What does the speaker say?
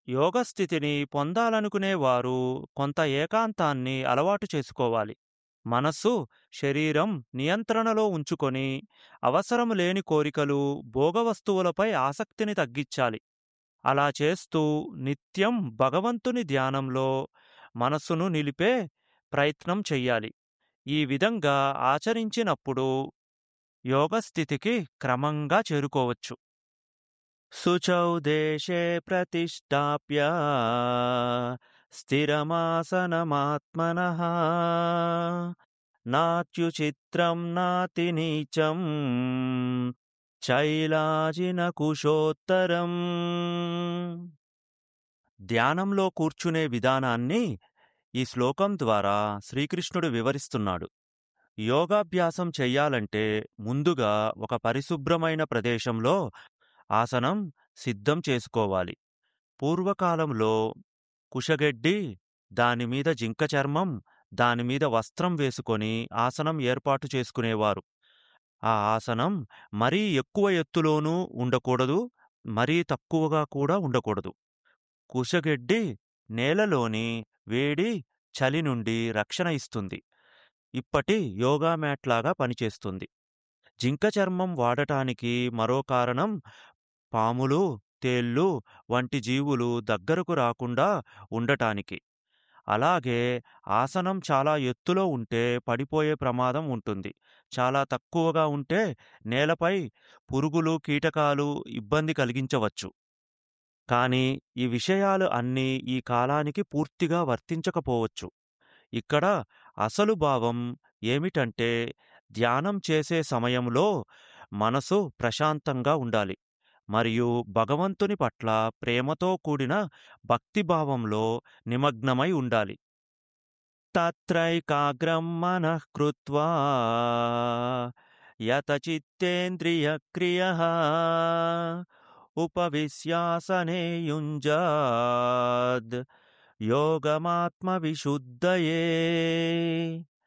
యోగ స్థితిని పొందాలనుకునేవారు కొంత ఏకాంతాన్ని అలవాటు చేసుకోవాలి. మనస్సు, శరీరం నియంత్రణలో ఉంచుకొని, అవసరం లేని కోరికలు, భోగవస్తువులపై ఆసక్తిని తగ్గించాలి. అలా చేస్తూ నిత్యం భగవంతుని ధ్యానంలో మనస్సును నిలిపే ప్రయత్నం చెయ్యాలి. ఈ విధంగా ఆచరించినప్పుడు యోగ స్థితికి క్రమంగా చేరుకోవచ్చు. శుచౌ దేశే ప్రతిష్టాప్య స్థిరమాసనమాత్మనః నాత్యుచిత్రం నాతినీచం చైలాజిన కుశోత్తరం ధ్యానంలో కూర్చునే విధానాన్ని ఈ శ్లోకం ద్వారా శ్రీకృష్ణుడు వివరిస్తున్నాడు. యోగాభ్యాసం చెయ్యాలంటే ముందుగా ఒక పరిశుభ్రమైన ప్రదేశంలో ఆసనం సిద్ధం చేసుకోవాలి. పూర్వకాలంలో కుశగెడ్డి, దానిమీద జింక చర్మం, దానిమీద వస్త్రం వేసుకొని ఆసనం ఏర్పాటు చేసుకునేవారు. ఆ ఆసనం మరీ ఎక్కువ ఎత్తులోనూ ఉండకూడదు, మరీ తక్కువగా కూడా ఉండకూడదు. కుశగెడ్డి నేలలోని వేడి, చలి నుండి రక్షణ ఇస్తుంది. ఇప్పటి యోగా మ్యాట్లాగా పనిచేస్తుంది. జింక చర్మం వాడటానికి మరో కారణం పాములు, తేళ్ళు వంటి జీవులు దగ్గరకు రాకుండా ఉండటానికి. అలాగే ఆసనం చాలా ఎత్తులో ఉంటే పడిపోయే ప్రమాదం ఉంటుంది. చాలా తక్కువగా ఉంటే నేలపై పురుగులు, కీటకాలు ఇబ్బంది కలిగించవచ్చు. కానీ ఈ విషయాలు అన్నీ ఈ కాలానికి పూర్తిగా వర్తించకపోవచ్చు. ఇక్కడ అసలు భావం ఏమిటంటే ధ్యానం చేసే సమయంలో మనసు ప్రశాంతంగా ఉండాలి. మరియు భగవంతుని పట్ల ప్రేమతో కూడిన భక్తిభావంలో నిమగ్నమై ఉండాలి. తత్రైకాగ్రం మనః కృత్వా యతచిత్తేంద్రియక్రియః ఉపవిశ్యాసనే యుంజాద్ యోగమాత్మవిశుద్ధయే